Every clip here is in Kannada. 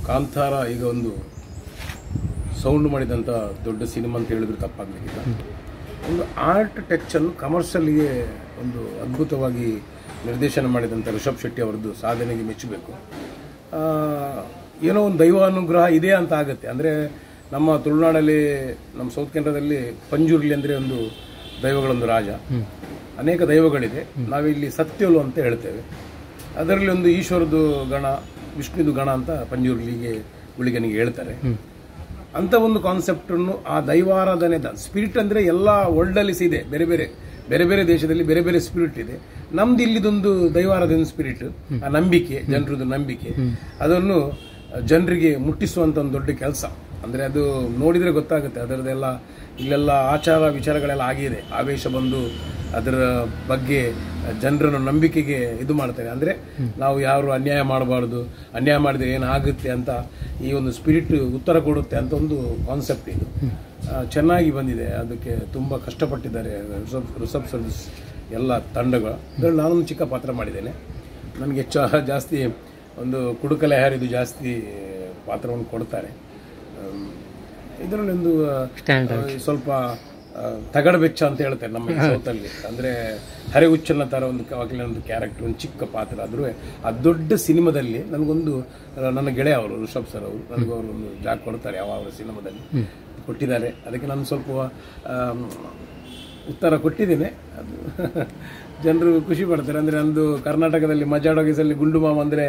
ಕಾಂತಾರ ಈಗ ಒಂದು ಸೌಂಡ್ ಮಾಡಿದಂಥ ದೊಡ್ಡ ಸಿನಿಮಾ ಅಂತ ಹೇಳಿದ್ರು ತಪ್ಪಾಗಲಿಕ್ಕಿಲ್ಲ ಒಂದು ಆರ್ಟ್ ಟಚ್ಚನ್ನು ಕಮರ್ಷಿಯಲ್ಗೆ ಒಂದು ಅದ್ಭುತವಾಗಿ ನಿರ್ದೇಶನ ಮಾಡಿದಂಥ ರಿಷಬ್ ಶೆಟ್ಟಿ ಅವರದ್ದು ಸಾಧನೆಗೆ ಮೆಚ್ಚಬೇಕು ಆ, ಏನೋ ಒಂದು ದೈವಾನುಗ್ರಹ ಇದೆ ಅಂತ ಆಗುತ್ತೆ ಅಂದರೆ ನಮ್ಮ ತುಳುನಾಡಲ್ಲಿ ನಮ್ಮ ಸೌತ್ ಕೇಂದ್ರದಲ್ಲಿ ಪಂಜುರ್ಲಿ ಅಂದರೆ ಒಂದು ದೈವಗಳೊಂದು ರಾಜ ಅನೇಕ ದೈವಗಳಿದೆ ನಾವಿಲ್ಲಿ ಸತ್ಯೋಲು ಅಂತ ಹೇಳ್ತೇವೆ ಅದರಲ್ಲಿ ಒಂದು ಈಶ್ವರದು ಗಣ ವಿಷ್ಣುದು ಗಣ ಅಂತ ಪಂಜುರ್ಲಿಗೆ ಗುಳಿಗನಿಗೆ ಹೇಳ್ತಾರೆ ಅಂತ ಒಂದು ಕಾನ್ಸೆಪ್ಟನ್ನು ಆ ದೈವಾರಾಧನೆ ಸ್ಪಿರಿಟ್ ಅಂದರೆ ಎಲ್ಲ ವರ್ಲ್ಡಲ್ಲಿ ಇದೆ ಬೇರೆ ಬೇರೆ ಬೇರೆ ಬೇರೆ ದೇಶದಲ್ಲಿ ಬೇರೆ ಬೇರೆ ಸ್ಪಿರಿಟ್ ಇದೆ ನಮ್ದು ಇಲ್ಲಿದೊಂದು ದೈವಾರಾಧನೆ ಸ್ಪಿರಿಟ್ ಆ ನಂಬಿಕೆ ಜನರದ್ದು ನಂಬಿಕೆ ಅದನ್ನು ಜನರಿಗೆ ಮುಟ್ಟಿಸುವಂತ ಒಂದು ದೊಡ್ಡ ಕೆಲಸ ಅಂದ್ರೆ ಅದು ನೋಡಿದ್ರೆ ಗೊತ್ತಾಗುತ್ತೆ ಅದರದೆಲ್ಲ ಇಲ್ಲೆಲ್ಲ ಆಚಾರ ವಿಚಾರಗಳೆಲ್ಲ ಆಗಿದೆ ಆವೇಶ ಬಂದು ಅದರ ಬಗ್ಗೆ ಜನರನ್ನು ನಂಬಿಕೆಗೆ ಇದು ಮಾಡ್ತಾರೆ ಅಂದ್ರೆ ನಾವು ಯಾರು ಅನ್ಯಾಯ ಮಾಡಬಾರ್ದು ಅನ್ಯಾಯ ಮಾಡಿದ್ರೆ ಏನಾಗುತ್ತೆ ಅಂತ ಈ ಒಂದು ಸ್ಪಿರಿಟ್ ಉತ್ತರ ಕೊಡುತ್ತೆ ಅಂತ ಒಂದು ಕಾನ್ಸೆಪ್ಟ್ ಇದು ಆ, ಚೆನ್ನಾಗಿ ಬಂದಿದೆ ಅದಕ್ಕೆ ತುಂಬ ಕಷ್ಟಪಟ್ಟಿದ್ದಾರೆ ರಿಸಬ್ ರಿಸಬ್ ಸರ್ವಿಸ್ ಎಲ್ಲ ತಂಡಗಳು ಅದರಲ್ಲಿ ನಾನೊಂದು ಚಿಕ್ಕ ಪಾತ್ರ ಮಾಡಿದ್ದೇನೆ ನನಗೆ ಹೆಚ್ಚು ಜಾಸ್ತಿ ಒಂದು ಕುಡುಕಲೆ ಹರಿದು ಜಾಸ್ತಿ ಪಾತ್ರವನ್ನು ಕೊಡ್ತಾರೆ ಇದರಲ್ಲಿ ಒಂದು ಆ, ಸ್ವಲ್ಪ ಆ, ತಗಡ ಬೆಚ್ಚ ಅಂತ ಹೇಳ್ತಾರೆ ನಮ್ಮ ಸೌತಲ್ಲಿ ಅಂದ್ರೆ ಹರೆ ಹುಚ್ಚನ ತರ ಒಂದು ವಕೀಲನ ಒಂದು ಕ್ಯಾರೆಕ್ಟರ್ ಒಂದು ಚಿಕ್ಕ ಪಾತ್ರ ಆದ್ರೂ ಆ ದೊಡ್ಡ ಸಿನಿಮಾದಲ್ಲಿ ನನಗೊಂದು ಆ, ನನ್ನ ಗೆಳೆಯ ಅವರು ಋಷಭ್ ಸರ್ ಅವರು ನನಗೆ ಅವರು ಒಂದು ಜಾಗ ಕೊಡ್ತಾರೆ ಯಾವ ಅವರ ಸಿನಿಮಾದಲ್ಲಿ ಕೊಟ್ಟಿದ್ದಾರೆ ಅದಕ್ಕೆ ನಾನು ಸ್ವಲ್ಪ ಆಮ್, ಉತ್ತರ ಕೊಟ್ಟಿದ್ದೇನೆ ಅದು ಜನರು ಖುಷಿ ಪಡ್ತಾರೆ ಅಂದ್ರೆ ನಂದು ಕರ್ನಾಟಕದಲ್ಲಿ ಮಜಾಡೋಗಿಸಲ್ಲಿ ಗುಂಡು ಮಾಮ ಅಂದ್ರೆ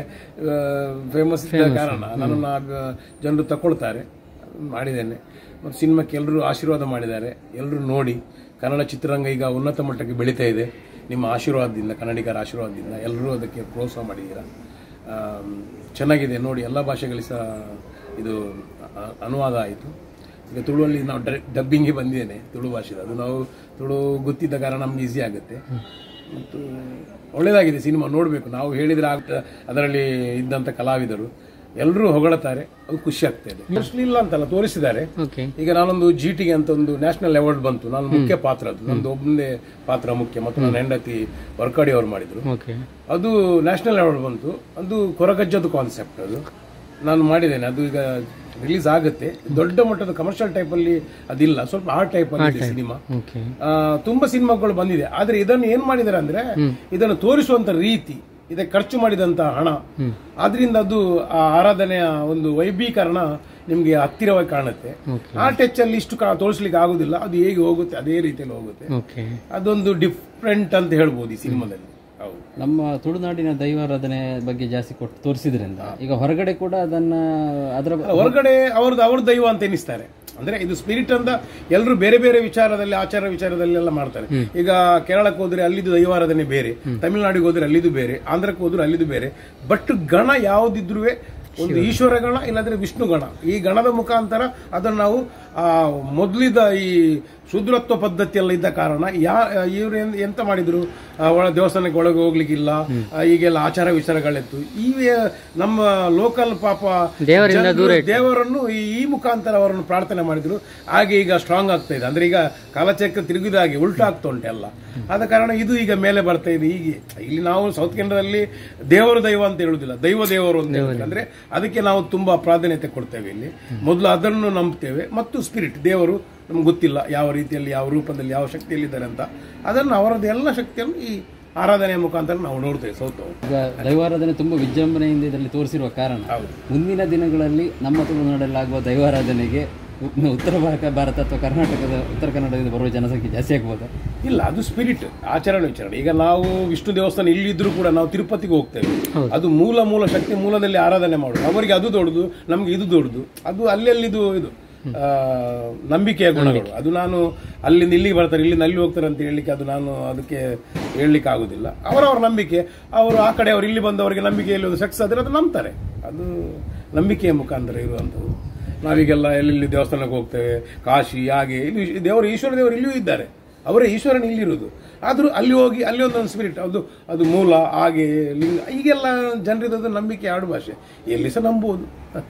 ಫೇಮಸ್ ಇದ್ದ ಕಾರಣ ನನ್ನನ್ನು ಆ, ಜನರು ತಗೊಳ್ತಾರೆ ಮಾಡಿದ್ದೇನೆ ಮತ್ತು ಸಿನಿಮಾಕ್ಕೆ ಎಲ್ಲರೂ ಆಶೀರ್ವಾದ ಮಾಡಿದ್ದಾರೆ ಎಲ್ಲರೂ ನೋಡಿ ಕನ್ನಡ ಚಿತ್ರರಂಗ ಈಗ ಉನ್ನತ ಮಟ್ಟಕ್ಕೆ ಬೆಳೀತಾ ಇದೆ ನಿಮ್ಮ ಆಶೀರ್ವಾದದಿಂದ ಕನ್ನಡಿಗರ ಆಶೀರ್ವಾದದಿಂದ ಎಲ್ಲರೂ ಅದಕ್ಕೆ ಪ್ರೋತ್ಸಾಹ ಮಾಡಿದ್ದೀರಾ ಆಮ್, ಚೆನ್ನಾಗಿದೆ ನೋಡಿ ಎಲ್ಲ ಭಾಷೆಗಳಿಗೆ ಸಹ ಇದು ಅ- ಅನುವಾದ ಆಯಿತು ಈಗ ತುಳುವಲ್ಲಿ ನಾವು ಡಬ್ಬಿಂಗ್ಗೆ ಬಂದಿದ್ದೇನೆ ತುಳು ಭಾಷೆದ ಅದು ನಾವು ತುಳು ಗೊತ್ತಿದ್ದ ಕಾರಣ ನಮ್ಗೆ ಈಸಿ ಆಗುತ್ತೆ ಮತ್ತು ಒಳ್ಳೆಯದಾಗಿದೆ ಸಿನಿಮಾ ನೋಡಬೇಕು ನಾವು ಹೇಳಿದ್ರೆ ಆಗ್ತ ಅದರಲ್ಲಿ ಇದ್ದಂಥ ಕಲಾವಿದರು ಎಲ್ಲರೂ ಹೊಗಳುತ್ತಾರೆ ಅದು ಖುಷಿ ಆಗ್ತಾ ಇದೆ ಮೋಸ್ಟ್ಲಿ ಇಲ್ಲ ಅಂತಲ್ಲ ತೋರಿಸಿದ್ದಾರೆ ಓಕೆ ಈಗ ನಾನೊಂದು ಜಿ ಟಿಗೆ ಅಂತ ಒಂದು ನ್ಯಾಷನಲ್ ಅವಾರ್ಡ್ ಬಂತು ನಾನು ಮುಖ್ಯ ಪಾತ್ರ ಅದು ನಂದು ಒಬ್ಬನೇ ಪಾತ್ರ ಮುಖ್ಯ ಮತ್ತು ನನ್ನ ಹೆಂಡತಿ ವರ್ಕಾಡಿ ಅವರು ಮಾಡಿದ್ರು ಓಕೆ ಅದು ನ್ಯಾಷನಲ್ ಅವಾರ್ಡ್ ಬಂತು ಅದು ಕೊರಗಜ್ಜದ ಕಾನ್ಸೆಪ್ಟ್ ಅದು ನಾನು ಮಾಡಿದ್ದೇನೆ ಅದು ಈಗ ರಿಲೀಸ್ ಆಗುತ್ತೆ ದೊಡ್ಡ ಮಟ್ಟದ ಕಮರ್ಷಿಯಲ್ ಟೈಪ್ ಅಲ್ಲಿ ಅದಿಲ್ಲ ಸ್ವಲ್ಪ ಆ ಟೈಪ್ ಅಲ್ಲಿ ಸಿನಿಮಾ ಓಕೆ ತುಂಬಾ ಸಿನಿಮಾಗಳು ಬಂದಿದೆ ಆದ್ರೆ ಇದನ್ನು ಏನ್ ಮಾಡಿದ್ದಾರೆ ಅಂದ್ರೆ ಇದನ್ನು ತೋರಿಸುವಂತ ರೀತಿ ಇದಕ್ಕೆ ಖರ್ಚು ಮಾಡಿದಂತ ಹಣ ಆದ್ರಿಂದ ಅದು ಆ ಆರಾಧನೆಯ ಒಂದು ವೈಭೀಕರಣ ನಿಮ್ಗೆ ಹತ್ತಿರವಾಗಿ ಕಾಣುತ್ತೆ ಆ ಟಚ್ ಅಲ್ಲಿ ಇಷ್ಟು ಕಾ- ತೋರಿಸ್ಲಿಕ್ಕೆ ಆಗುದಿಲ್ಲ ಅದು ಹೇಗೆ ಹೋಗುತ್ತೆ ಅದೇ ರೀತಿಯಲ್ಲಿ ಹೋಗುತ್ತೆ ಓಕೆ ಅದೊಂದು ಡಿಫ್ರೆಂಟ್ ಅಂತ ಹೇಳ್ಬೋದು ಈ ಸಿನಿಮಾದಲ್ಲಿ ಹೌದು ನಮ್ಮ ತುಳುನಾಡಿನ ದೈವಾರಾಧನೆ ಬಗ್ಗೆ ಜಾಸ್ತಿ ಕೊಟ್ಟು ತೋರಿಸಿದ್ರಿಂದ ಈಗ ಹೊರಗಡೆ ಕೂಡ ಅದನ್ನ ಅದರ ಹೊರಗಡೆ ಅವ್ರದ್ದು ಅವ್ರ ದೈವ ಅಂತ ಎನಿಸ್ತಾರೆ ಅಂದ್ರೆ ಇದು ಸ್ಪಿರಿಟ್ ಅಂತ ಎಲ್ಲರೂ ಬೇರೆ ಬೇರೆ ವಿಚಾರದಲ್ಲಿ ಆಚಾರ ವಿಚಾರದಲ್ಲಿ ಎಲ್ಲ ಮಾಡ್ತಾರೆ ಈಗ ಕೇರಳಕ್ಕೆ ಹೋದ್ರೆ ಅಲ್ಲಿದ್ದು ದೈವಾರಾಧನೆ ಬೇರೆ ತಮಿಳುನಾಡಿಗೆ ಹೋದ್ರೆ ಅಲ್ಲಿದು ಬೇರೆ ಆಂಧ್ರಕ್ಕೆ ಹೋದ್ರೆ ಅಲ್ಲಿದು ಬೇರೆ ಬಟ್ ಗಣ ಯಾವ್ದಿದ್ರು ಒಂದು ಈಶ್ವರ ಗಣ ಇಲ್ಲಾಂದ್ರೆ ವಿಷ್ಣು ಗಣ ಈ ಗಣದ ಮುಖಾಂತರ ಅದನ್ನು ನಾವು ಆ ಮೊದಲಿದ ಈ ಶೂದ್ರತ್ವ ಪದ್ಧತಿ ಎಲ್ಲ ಇದ್ದ ಕಾರಣ ಯಾ ಇವ್ರು ಏನ್- ಎಂತ ಮಾಡಿದ್ರು ಆ, ಒಳ ದೇವಸ್ಥಾನಕ್ಕೆ ಒಳಗೆ ಹೋಗ್ಲಿಕ್ಕಿಲ್ಲ ಆ, ಈಗೆಲ್ಲ ಆಚಾರ ವಿಚಾರಗಳಿತ್ತು ಈ ನಮ್ಮ ಲೋಕಲ್ ಪಾಪ ದೇವರಿಂದ ಜನರು ದೇವರನ್ನು ಈ ಈ ಮುಖಾಂತರ ಅವರನ್ನು ಪ್ರಾರ್ಥನೆ ಮಾಡಿದ್ರು ಹಾಗೆ ಈಗ ಸ್ಟ್ರಾಂಗ್ ಆಗ್ತಾ ಇದೆ ಅಂದ್ರೆ ಈಗ ಕಾಲಚಕ್ರ ತಿರುಗಿದ ಹಾಗೆ ಉಲ್ಟಾ ಆಗ್ತಾ ಉಂಟು ಎಲ್ಲ ಆದ ಕಾರಣ ಇದು ಈಗ ಮೇಲೆ ಬರ್ತಾ ಇದೆ ಹೀಗೆ ಇಲ್ಲಿ ನಾವು ಸೌತ್ ಕೇಂದ್ರದಲ್ಲಿ ದೇವರು ದೈವ ಅಂತ ಹೇಳುದಿಲ್ಲ ದೈವ ದೇವರು ಅಂತ ಹೇಳ್ತಾರೆ. ಅಂದ್ರೆ ಅದಕ್ಕೆ ನಾವು ತುಂಬಾ ಪ್ರಾಧಾನ್ಯತೆ ಕೊಡ್ತೇವೆ ಇಲ್ಲಿ ಮೊದಲು ಅದನ್ನು ನಂಬ್ತೇವೆ ಮತ್ತು ಸ್ಪಿರಿಟ್ ದೇವರು ನಮ್ಗೆ ಗೊತ್ತಿಲ್ಲ ಯಾವ ರೀತಿಯಲ್ಲಿ ಯಾವ ರೂಪದಲ್ಲಿ ಯಾವ ಶಕ್ತಿಯಲ್ಲಿದ್ದಾರೆ ಅಂತ ಅದನ್ನು ಅವರದ್ದು ಎಲ್ಲ ಶಕ್ತಿಯನ್ನು ಈ ಆರಾಧನೆಯ ಮುಖಾಂತರ ನಾವು ನೋಡ್ತೇವೆ ಸೌತ್ ಈಗ ದೈವಾರಾಧನೆ ತುಂಬಾ ವಿಜೃಂಭಣೆಯಿಂದ ಇದರಲ್ಲಿ ತೋರಿಸಿರುವ ಕಾರಣ ಮುಂದಿನ ದಿನಗಳಲ್ಲಿ ನಮ್ಮ ತುಳುನಾಡಲ್ಲಿ ಆಗುವ ದೈವಾರಾಧನೆಗೆ ಉ- ಉತ್ತರ ಭಾರತ ಭಾರತ ಅಥವಾ ಕರ್ನಾಟಕದ ಉತ್ತರ ಕನ್ನಡದಿಂದ ಬರುವ ಜನಸಂಖ್ಯೆ ಜಾಸ್ತಿ ಆಗ್ಬೋದಾ ಇಲ್ಲ ಅದು ಸ್ಪಿರಿಟ್ ಆಚರಣೆ ವಿಚಾರಣೆ ಈಗ ನಾವು ವಿಷ್ಣು ದೇವಸ್ಥಾನ ಇಲ್ಲಿದ್ರು ಕೂಡ ನಾವು ತಿರುಪತಿಗೆ ಹೋಗ್ತೇವೆ ಅದು ಮೂಲ ಮೂಲ ಶಕ್ತಿ ಮೂಲದಲ್ಲಿ ಆರಾಧನೆ ಮಾಡೋದು ಅವರಿಗೆ ಅದು ದೊಡ್ಡದು ನಮ್ಗೆ ಇದು ದೊಡ್ಡದು ಅದು ಅಲ್ಲೆಲ್ಲಿದು ಇದು ಆ, ನಂಬಿಕೆಯ ಗುಣಗಳು ಅದು ನಾನು ಅಲ್ಲಿಂದ ಇಲ್ಲಿಗೆ ಬರ್ತಾರೆ ಇಲ್ಲಿಂದ ಅಲ್ಲಿ ಹೋಗ್ತಾರೆ ಅಂತ ಹೇಳಲಿಕ್ಕೆ ಅದು ನಾನು ಅದಕ್ಕೆ ಹೇಳಲಿಕ್ಕೆ ಆಗುದಿಲ್ಲ ಅವರವರ ನಂಬಿಕೆ ಅವರು ಆ ಕಡೆ ಅವರು ಇಲ್ಲಿ ಬಂದವರಿಗೆ ನಂಬಿಕೆಯಲ್ಲಿ ಒಂದು ಸಕ್ಸಸ್ ಆದರೆ ಅದು ನಂಬ್ತಾರೆ ಅದು ನಂಬಿಕೆಯ ಮುಖಾಂತರ ಇರುವಂಥದ್ದು ನಾವೀಗೆಲ್ಲ ಎಲ್ಲೆಲ್ಲಿ ದೇವಸ್ಥಾನಕ್ಕೆ ಹೋಗ್ತೇವೆ ಕಾಶಿ ಹಾಗೆ ಇಲ್ಲಿ ದೇವರು ಈಶ್ವರ ದೇವರು ಇಲ್ಲಿಯೂ ಇದ್ದಾರೆ ಅವರೇ ಈಶ್ವರನ ಇಲ್ಲಿರುವುದು ಆದರೂ ಅಲ್ಲಿ ಹೋಗಿ ಅಲ್ಲಿ ಒಂದೊಂದು ಸ್ಪಿರಿಟ್ ಅದು ಅದು ಮೂಲ ಹಾಗೆ ಲಿಂಗ ಈಗೆಲ್ಲ ಜನರಿದ್ದು ನಂಬಿಕೆ ಆಡು ಭಾಷೆ ಎಲ್ಲಿ ಸಹ ನಂಬುವುದು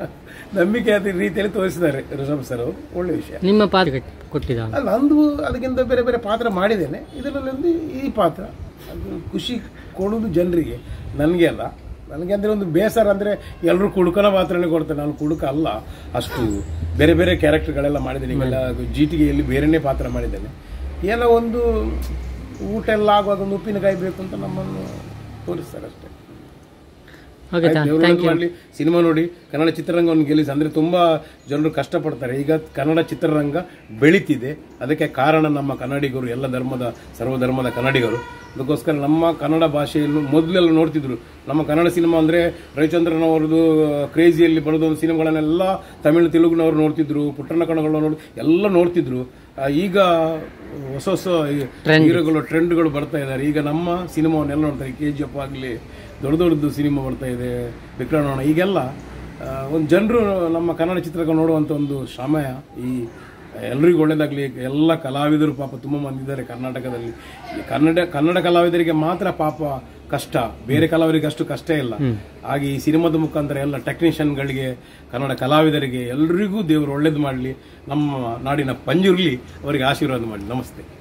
ನಂಬಿಕೆ ಅದೇ ರೀತಿಯಲ್ಲಿ ತೋರಿಸಿದ್ದಾರೆ ಋಷಭ್ ಸರ್ ಅವರು ಒಳ್ಳೆ ವಿಷಯ ನಿಮ್ಮ ಪಾತ್ರ ಕೊಟ್ಟಿದ ಅಲ್ಲ ನಂದು ಅದಕ್ಕಿಂತ ಬೇರೆ ಬೇರೆ ಪಾತ್ರ ಮಾಡಿದ್ದೇನೆ ಇದರಲ್ಲಿ ಒಂದು ಈ ಪಾತ್ರ ಅದು ಖುಷಿ ಕೊಡೋದು ಜನರಿಗೆ ನನಗೆ ಅಲ್ಲ ನನಗೆ ಅಂದರೆ ಒಂದು ಬೇಸರ ಅಂದರೆ ಎಲ್ಲರೂ ಕುಡುಕನ ಮಾತ್ರನೇ ಕೊಡ್ತಾರೆ ನಾನು ಕುಡುಕ ಅಲ್ಲ ಅಷ್ಟು ಬೇರೆ ಬೇರೆ ಕ್ಯಾರೆಕ್ಟರ್ಗಳೆಲ್ಲ ಮಾಡಿದ್ದೇನೆ ಈಗೆಲ್ಲ ಜಿ ಟಿಗೆಯಲ್ಲಿ ಬೇರೆನೇ ಪಾತ್ರ ಮಾಡಿದ್ದೇನೆ ಏನೋ ಒಂದು ಊಟ ಎಲ್ಲ ಆಗುವಾಗ ಒಂದು ಉಪ್ಪಿನಕಾಯಿ ಬೇಕು ಅಂತ ನಮ್ಮನ್ನು ತೋರಿಸ್ತಾರೆ ಅಷ್ಟೇ ಓಕೆ ದೇವ್ರು ಒಳ್ಳೇದು ಮಾಡ್ಲಿ ಸಿನಿಮಾ ನೋಡಿ ಕನ್ನಡ ಚಿತ್ರರಂಗವನ್ನು ಗೆಲ್ಲಿಸಿ ಅಂದ್ರೆ ತುಂಬಾ ಜನರು ಕಷ್ಟಪಡ್ತಾರೆ ಈಗ ಕನ್ನಡ ಚಿತ್ರರಂಗ ಬೆಳೀತಿದೆ ಅದಕ್ಕೆ ಕಾರಣ ನಮ್ಮ ಕನ್ನಡಿಗರು ಎಲ್ಲ ಧರ್ಮದ ಸರ್ವಧರ್ಮದ ಕನ್ನಡಿಗರು ಅದಕ್ಕೋಸ್ಕರ ನಮ್ಮ ಕನ್ನಡ ಭಾಷೆಯನ್ನು ಮೊದಲೆಲ್ಲ ನೋಡ್ತಿದ್ರು ನಮ್ಮ ಕನ್ನಡ ಸಿನಿಮಾ ಅಂದ್ರೆ ರವಿಚಂದ್ರನ್ ಅವರದು ಕ್ರೇಜಿಯಲ್ಲಿ ಬರೋದು ಸಿನಿಮಾಗಳನ್ನೆಲ್ಲ ತಮಿಳು ತೆಲುಗುನವರು ನೋಡ್ತಿದ್ರು ಪುಟ್ಟಣ್ಣ ಕನ್ನಡಗಳು ನೋಡಿ ಎಲ್ಲ ನೋಡ್ತಿದ್ರು ಆ, ಈಗ ಹೊಸ ಹೊಸ ಹೀರೋಗಳು ಟ್ರೆಂಡ್ಗಳು ಬರ್ತಾ ಇದ್ದಾರೆ ಈಗ ನಮ್ಮ ಸಿನಿಮಾವನ್ನೆಲ್ಲ ನೋಡ್ತಾರೆ ಕೆ ಜಿ ಎಫ್ ಆಗಲಿ ದೊಡ್ಡ ದೊಡ್ಡದು ಸಿನಿಮಾ ಬರ್ತಾ ಇದೆ ವಿಕ್ರಮಣ ಈಗೆಲ್ಲ ಆ, ಒಂದು ಜನರು ನಮ್ಮ ಕನ್ನಡ ಚಿತ್ರಗಳು ನೋಡುವಂಥ ಒಂದು ಸಮಯ ಈ ಎಲ್ರಿಗೂ ಒಳ್ಳೇದಾಗಲಿ ಎಲ್ಲ ಕಲಾವಿದರು ಪಾಪ ತುಂಬ ಮಂದಿ ಇದ್ದಾರೆ ಕರ್ನಾಟಕದಲ್ಲಿ ಈ ಕನ್ನಡ ಕನ್ನಡ ಕಲಾವಿದರಿಗೆ ಮಾತ್ರ ಪಾಪ ಕಷ್ಟ ಬೇರೆ ಕಲಾವಿದರಿಗೆ ಅಷ್ಟು ಕಷ್ಟ ಇಲ್ಲ ಹಾಗೆ ಈ ಸಿನಿಮಾದ ಮುಖಾಂತರ ಎಲ್ಲ ಟೆಕ್ನಿಷಿಯನ್ಗಳಿಗೆ ಕನ್ನಡ ಕಲಾವಿದರಿಗೆ ಎಲ್ರಿಗೂ ದೇವರು ಒಳ್ಳೇದು ಮಾಡಲಿ ನಮ್ಮ ನಾಡಿನ ಪಂಜುರ್ಲಿ ಅವರಿಗೆ ಆಶೀರ್ವಾದ ಮಾಡಲಿ ನಮಸ್ತೆ